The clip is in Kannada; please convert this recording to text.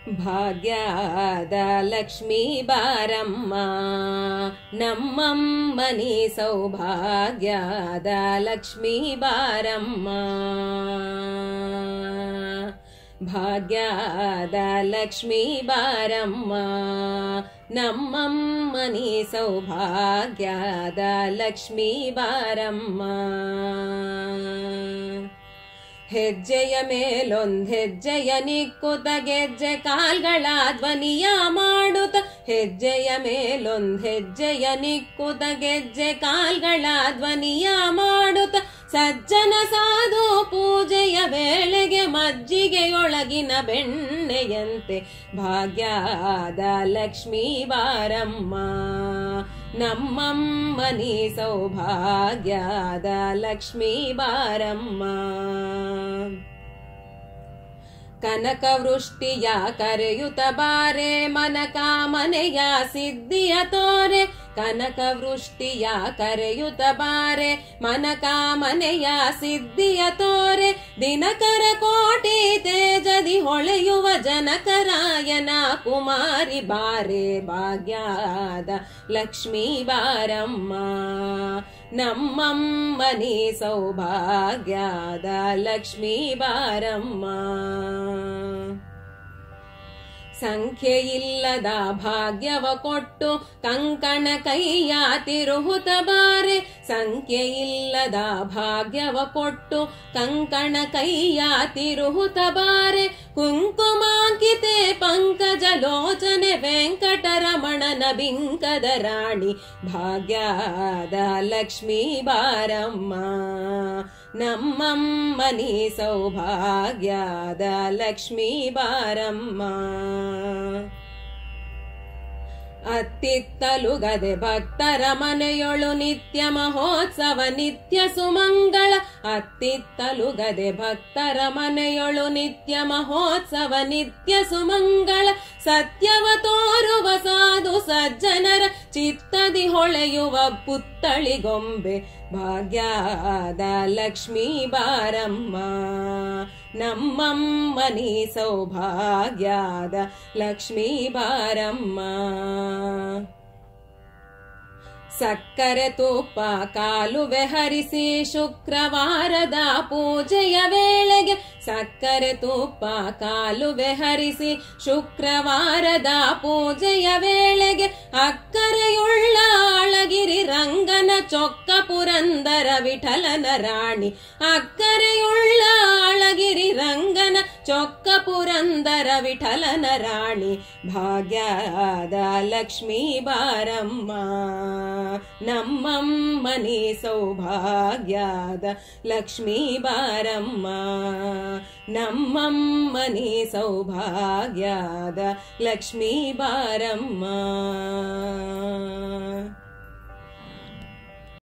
ಭಾಗ್ಯದ ಲಕ್ಷ್ಮೀ ಬಾರಮ್ಮ ನಮ್ಮಮ್ಮನಿ ಸೌಭಾಗ್ಯದ ಲಕ್ಷ್ಮೀ ಬಾರಮ್ಮ ಭಾಗ್ಯದ ಲಕ್ಷ್ಮೀ ಬಾರಮ್ಮ ನಮ್ಮಮ್ಮನಿ ಸೌಭಾಗ್ಯದ ಲಕ್ಷ್ಮೀ ಬಾರಮ್ಮ ಹೆಜ್ಜೆಯ ಮೇಲೊಂದ್ ಹೆಜ್ಜೆಯ ನಿಕ್ಕುತ ಗೆಜ್ಜೆ ಕಾಲ್ಗಳ ಧ್ವನಿಯ ಮಾಡುತ್ತ ಹೆಜ್ಜೆಯ ಮೇಲೊಂದ್ ಹೆಜ್ಜೆಯ ನಿಕ್ಕುತ ಗೆಜ್ಜೆ ಕಾಲ್ಗಳ ಧ್ವನಿಯ ಮಾಡುತ್ತ ಸಜ್ಜನ ಸಾಧು ಪೂಜೆಯ ವೇಳೆಗೆ ಮಜ್ಜಿಗೆಯೊಳಗಿನ ಬೆಣ್ಣೆಯಂತೆ ಭಾಗ್ಯದ ಲಕ್ಷ್ಮೀ ಬಾರಮ್ಮ ನಮ್ಮಮ್ಮನಿ ಸೌಭಾಗ್ಯದ ಲಕ್ಷ್ಮೀ ಬಾರಮ್ಮ ಕನಕ ವೃಷ್ಟಿಯ ಕರೆಯುತ್ತ ಬಾರೆ ಮನಕ ಮನೆಯ ಸಿದ್ಧಿಯ ತೋರೆ ಕನಕ ವೃಷ್ಟಿಯ ಕರೆಯುತ್ತ ಬಾರೆ ಮನಕ ಮನೆಯ ಸಿದ್ಧಿಯ ತೋರೆ ದಿನಕರ ಕೋಟಿ ತೇಜದಿ ಹೊಳೆಯುವ ಜನಕರಾಯನ ಕುಮಾರಿ ಬಾರೆ ಭಾಗ್ಯದ ಲಕ್ಷ್ಮೀ ಬಾರಮ್ಮ ನಮ್ಮಮ್ಮನಿ ಸೌಭಾಗ್ಯದ ಲಕ್ಷ್ಮೀ ಬಾರಮ್ಮ ಸಂಖ್ಯೆಯಿಲ್ಲದ ಭಾಗ್ಯವ ಕೊಟ್ಟು ಕಂಕಣ ಕೈಯ ತಿರುಹುತ ಬಾರೆ ಸಂಖ್ಯೆಯಿಲ್ಲದ ಭಾಗ್ಯವ ಕೊಟ್ಟು ಕಂಕಣ ಕೈಯ ತಿರುಹುತ ಬಾರೆ ಕುಂಕುಮಾಂಕಿತೆ ಪಂಕಜ ಲೋಚನೆ ವೆಂಕಟರಮಣನ ಬಿಂಕದ ರಾಣಿ ಭಾಗ್ಯದ ಲಕ್ಷ್ಮೀ ಬಾರಮ್ಮ ನಮ್ಮಮ್ಮನಿ ಸೌಭಾಗ್ಯದ ಲಕ್ಷ್ಮೀ ಬಾರಮ್ಮ ಅತ್ತಿತ್ತಲುಗದೆ ಭಕ್ತರ ಮನೆಯೊಳು ನಿತ್ಯ ಮಹೋತ್ಸವ ನಿತ್ಯ ಸುಮಂಗಳ ಅತ್ತಿತ್ತಲುಗದೆ ಭಕ್ತರ ಮನೆಯೊಳು ನಿತ್ಯ ಮಹೋತ್ಸವ ನಿತ್ಯ ಸುಮಂಗಳ ಸತ್ಯವ ತೋರುವ ಸಾಧು ಸಜ್ಜನರ ಚಿತ್ತದಿ ಹೊಳೆಯುವ ಪುತ್ತಳಿಗೊಂಬೆ ಭಾಗ್ಯದ ಲಕ್ಷ್ಮೀ ಬಾರಮ್ಮ ನಮ್ಮಮ್ಮನಿ ಸೌಭಾಗ್ಯದ ಲಕ್ಷ್ಮೀ ಬಾರಮ್ಮ ಸಕ್ಕರೆ ತುಪ್ಪ ಕಾಲುವೆ ಹರಿಸಿ ಶುಕ್ರವಾರದ ಪೂಜೆಯ ವೇಳೆಗೆ ಸಕ್ಕರೆ ತುಪ್ಪ ಕಾಲುವೆ ಹರಿಸಿ ಶುಕ್ರವಾರದ ಪೂಜೆಯ ವೇಳೆಗೆ ಅಕ್ಕರೆಯುಳ್ಳ ಅಳಗಿರಿ ರಂಗನ ಚೊಕ್ಕ ಪುರಂದರ ವಿಠಲನ ರಾಣಿ ಅಕ್ಕರೆಯುಳ್ಳ ಅಳಗಿರಿ ರಂಗನ ಚೊಕ್ಕ ಪುರಂದರ ವಿಠಲನ ರಾಣಿ ಭಾಗ್ಯದ ಲಕ್ಷ್ಮೀ ಬಾರಮ್ಮ ನಮ್ಮಮ್ಮನಿ ಸೌಭಾಗ್ಯದ ಲಕ್ಷ್ಮೀ ಬಾರಮ್ಮ ನಮ್ಮಮ್ಮನಿ ಸೌಭಾಗ್ಯದ ಲಕ್ಷ್ಮೀ ಬಾರಮ್ಮ